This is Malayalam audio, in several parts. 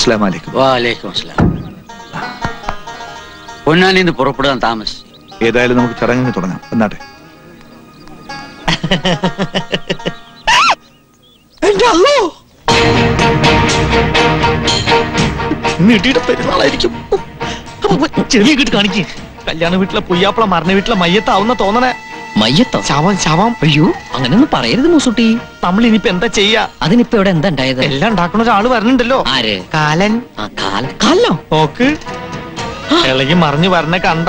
അസ്സലാം വലൈക്കും വാലേക്കും അസ്സലാം പൊന്നാനിന്ന് പുറപ്പെടാൻ താമസിച്ചു ഏതായാലും നമുക്ക് ചടങ്ങിന് തുടങ്ങാം എന്നാട്ടെ എന്റെ അല്ലോ നീട്ടിയുടെ പെരുന്നാളായിരിക്കും അപ്പൊ ചെറിയ കിട്ട് കാണിക്ക് കല്യാണ വീട്ടിലെ പുയ്യാപ്പള മരണ വീട്ടിലെ മയ്യത്താവുന്ന തോന്നണേ മയ്യത്തോ ശവം ശവം അയ്യോ അങ്ങനെയൊന്നും പറയരുത് മൂസുട്ടി നമ്മൾ ഇനിയിപ്പോ എന്താ ചെയ്യാ അതിനിപ്പോ ഇവിടെ എന്താ ഉണ്ടായത് എല്ലാം ഉണ്ടാക്കണ ഒരാള് വരണുണ്ടല്ലോ ആര് കാലൻ ആ കാല കാലോ നോക്ക് ഇളകി മറിഞ്ഞു വരണ കണ്ട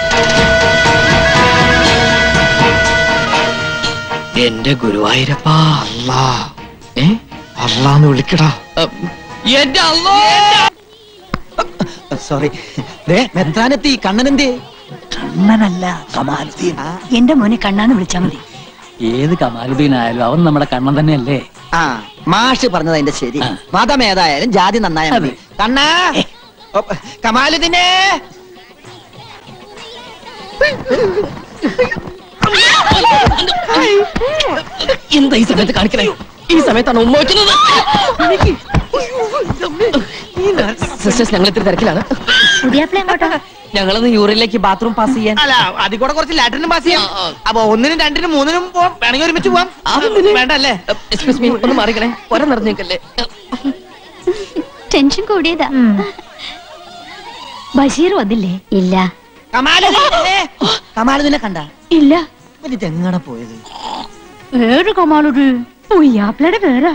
എന്റെ ഗുരുവായൂരപ്പാ അല്ലാ ഏ അല്ലാന്ന് വിളിക്കടാ എന്റെ അല്ലോ സോറി മെത്രാനെത്തി കണ്ണനെന്തേ കണ്ണനല്ല കമാലുദ്ദീൻ എന്റെ മോനെ കണ്ണാന്ന് വിളിച്ചാ മതി ഏത് കമാലുദ്ദീൻ ആയാലും അവൻ നമ്മുടെ കണ്ണൻ തന്നെയല്ലേ ആ മാഷ് പറഞ്ഞത് അതിന്റെ ശരി ആ. മതം ഏതായാലും ജാതി നന്നായ മതി കണ്ണാ ഓ, കമാലുദ്ദീനെ എന്താ ഈ സമയത്ത് കാണിക്കണേ ഈ സമയത്താണ് ഉമ്മ വെക്കുന്നത് സിസ്റ്റേഴ്സ് ഞങ്ങൾ ഇത്തിരി തിരക്കിലാണ് പുതിയാപ്പിള എങ്ങോട്ടാ ഞങ്ങളൊന്ന് യൂറിനിലേക്ക് ബാത്റൂം പാസ് ചെയ്യാൻ അല്ല അതിൽ കൂടെ കുറച്ച് ലാറ്റിനും പാസ് ചെയ്യാം അപ്പൊ ഒന്നിനും രണ്ടിനും മൂന്നിനും പോവാം വേണമെങ്കിൽ ഒരുമിച്ച് പോവാം അതെന്തിന്? വേണ്ട അല്ലേ എക്സ്ക്യൂസ് മീ ഒന്ന് മാറിക്കണേ പുര നിറഞ്ഞേക്കല്ലേ ടെൻഷൻ കൂടിയതാ ബഷീർ വന്നില്ലേ ഇല്ല കമാലുദ്ദീനെ കമാലുദ്ദീനെ കണ്ട ഇല്ല ഇതെങ്ങനെ പോയത് വേറെ കമാലൊരു പുയ്യാപ്പിളയുടെ പേരാ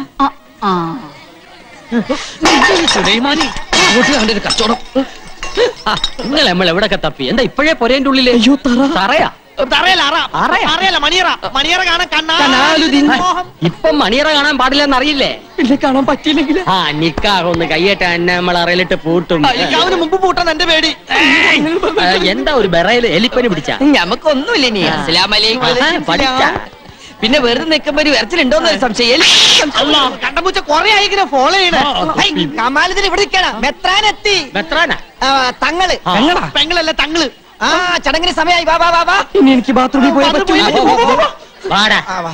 സുലൈമാനി അങ്ങോട്ട് കണ്ട ഒരു കച്ചവടം നിങ്ങൾ നമ്മൾ എവിടെയൊക്കെ തപ്പി എന്താ ഇപ്പോഴേ പൊരേന്റെ ഉള്ളില് അയ്യോ തറ തറയാ തറയല്ല അറ അറിയല്ല മണിയറ മണിയറ കാണാൻ കനാലുദ്ദീൻ. കണ്ണാ ഇപ്പം മണിയറ കാണാൻ പാടില്ലെന്ന് അറിയില്ലേ ഇല്ല കാണാൻ പറ്റിയില്ലെങ്കിൽ ആ നിക്കാഹ് ഒന്ന് കയ്യേറ്റ എന്നെ നമ്മൾ അറിയിലിട്ട് പൂട്ടും അവന് മുമ്പ് പൂട്ടാൻ എന്റെ പേടി ആ, എന്താ ഒരു ബെറയില് എലിപ്പനി പിടിച്ച ഞമ്മക്കൊന്നുമില്ല നീ അസ്സലാമലൈക്കും പഠിച്ച പിന്നെ വെറുതെ നിൽക്കുമ്പോ ഒരു വരച്ചിലുണ്ടോന്ന് ഒരു സംശയം എലി- അല്ലാ കണ്ടപൂച്ച കൊറേ ആയിങ്ങനെ ഫോളോ ചെയ്യണേ കമാലത്തിന് ഇവിടെ നിൽക്കണം മെത്രാനെത്തി മെത്രാന ആ, തങ്ങള് തങ്ങളാ? പെങ്ങളല്ല തങ്ങള് ആ ചടങ്ങിന് സമയമായി വാ വാ വാ വാ ഇനി എനിക്ക് ബാത്റൂമിൽ പോയി ബാത്റൂമിൽ പറ്റൂ പോ, പോ, പോ, പോ. വാടാ ആ, വാ.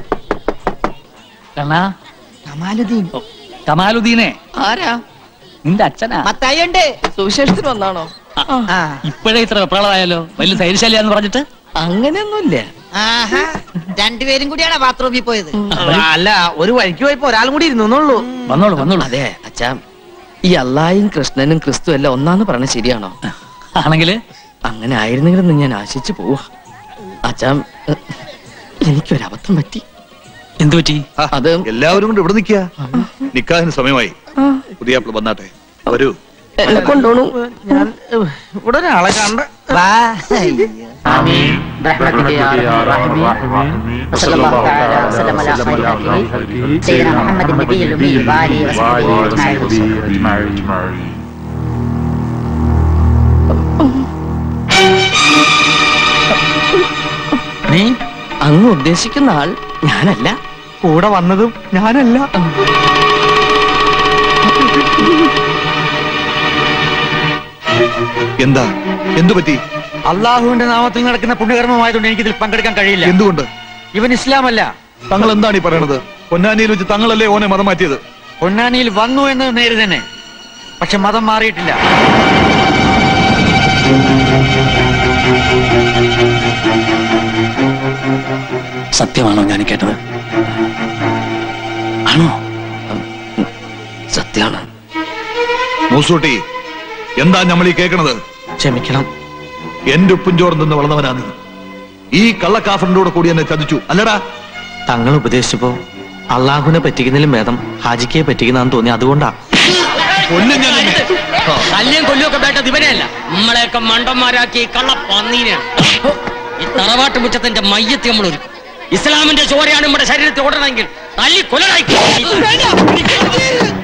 കണ്ണാ കമാലുദ്ദീൻ കമാലുദ്ദീനെ ആരാ നിന്റെ അച്ഛനാ മത്തായി ഉണ്ട് സുവിശേഷത്തിന് വന്നാണോ ആ. ഇപ്പോഴേ ഇത്ര വെപ്രാളമായാലോ വലിയ ധൈര്യശാലിയാന്ന് പറഞ്ഞിട്ട് അങ്ങനെയൊന്നുമില്ല ആഹാ രണ്ടുപേരും കൂടിയാണ് ബാത്റൂമിൽ പോയത് അല്ല ഒരു വഴിക്ക് പോയപ്പോ ഒരാളും കൂടി ഇരുന്നുള്ളൂ വന്നോളൂ വന്നോളൂ അതെ അച്ഛാ ഈ അള്ളായും കൃഷ്ണനും ക്രിസ്തു എല്ലാം ഒന്നാന്ന് പറഞ്ഞ ശരിയാണോ ആണെങ്കില് അങ്ങനെ ആയിരുന്നെങ്കിലെന്ന് ഞാൻ ആശിച്ചു പോവാ അച്ഛാ എ, എനിക്കൊരബദ്ധം പറ്റി എന്തു പറ്റി ആ, അത് എല്ലാവരും കൊണ്ട് ഇവിടെ നിൽക്കുക നിക്കാഹിന് സമയമായി പുതിയ വന്നാട്ടെ വരൂ എന്നെ കൊണ്ടോണു ഞാൻ ഏഹ്, ഇവിടെ ഒരാളെ കണ്ട വാ അയ്യോ. برحمتك يا ارحم الراحمين وصلى الله تعالى وسلم على خير خلقه سيدنا محمد النبي الامي وآله وصحبه اجمعين നീ അങ്ങ് ഉദ്ദേശിക്കുന്ന ആൾ ഞാനല്ല കൂടെ വന്നതും ഞാനല്ല എന്താ എന്തു പറ്റി അള്ളാഹുവിന്റെ നാമത്തിൽ നടക്കുന്ന പുണ്യകർമ്മമായതുകൊണ്ട് എനിക്കിതിൽ പങ്കെടുക്കാൻ കഴിയില്ല എന്തുകൊണ്ട് ഇവൻ ഇസ്ലാമല്ല തങ്ങൾ എന്താണ് ഈ പറയണത് പൊന്നാനിയിൽ വെച്ച് തങ്ങളല്ലേ ഓനെ മതം മാറ്റിയത് പൊന്നാനിയിൽ വന്നു എന്നത് നേര് തന്നെ പക്ഷെ മതം മാറിയിട്ടില്ല സത്യമാണോ ഞാൻ കേട്ടത് ആണോ സത്യാണ് മൂസൂട്ടി എന്താ നമ്മൾ ഈ കേൾക്കണത് ക്ഷമിക്കണം എന്റെ ഉപ്പും ചോറും നിന്ന് വളർന്നവനാ നീ ഈ കള്ളക്കാഫറിന്റെ കൂടെ കൂടി എന്നെ ചതിച്ചു അല്ലടാ തങ്ങൾ ഉപദേശിച്ചപ്പോ അള്ളാഹുവിനെ പറ്റിക്കുന്നതിലും ഭേദം ഹാജിക്കയെ പറ്റിക്കുന്നതാന്ന് തോന്നി അതുകൊണ്ടാ കൊല്ലും ഞാൻ നിന്നെ. കല്യം കൊല്ലുമൊക്കെ വേണ്ടത് ഇവനെയല്ല നമ്മളെയൊക്കെ മണ്ടന്മാരാക്കി കള്ള പന്നീനെയാണ് ഈ തറവാട്ട് മുറ്റത്തിന്റെ മയ്യത്തി നമ്മൾ ഒരു ഇസ്ലാമിന്റെ ചോരയാണ് നമ്മുടെ ശരീരത്തിൽ ഓടണമെങ്കിൽ തല്ലി കൊലനായി